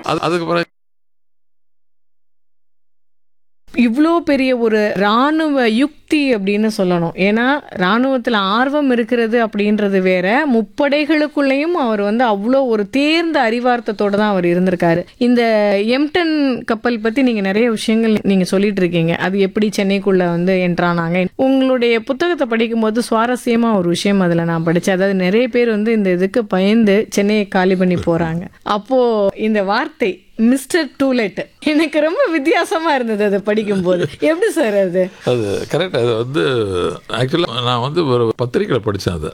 அது அதுக்கப்புறம் இவ்வளோ பெரிய ஒரு ராணுவ யுக்தி அப்படின்னு சொல்லணும் ஏன்னா ராணுவத்தில் ஆர்வம் இருக்கிறது அப்படின்றது வேற முப்படைகளுக்குள்ளேயும் அவர் வந்து அவ்வளோ ஒரு தேர்ந்த அறிவார்த்தத்தோட தான் அவர் இருந்திருக்காரு இந்த எம்டன் கப்பல் பற்றி நீங்கள் நிறைய விஷயங்கள் நீங்கள் சொல்லிட்டு இருக்கீங்க அது எப்படி சென்னைக்குள்ளே வந்து என்ட்ரானாங்க உங்களுடைய புத்தகத்தை படிக்கும்போது சுவாரஸ்யமாக ஒரு விஷயம் அதில் நான் படித்தேன் அதாவது நிறைய பேர் வந்து இந்த இதுக்கு பயந்து சென்னையை காலி பண்ணி போகிறாங்க அப்போது இந்த வார்த்தை மிஸ்டர் டூலெட் எனக்கு ரொம்ப வித்தியாசமா இருந்தது அதை படிக்கும்போது எப்படி சார் அது அது கரெக்ட் அது வந்து ஆக்சுவலாக நான் வந்து ஒரு பத்திரிக்கையில் படித்தேன் அதை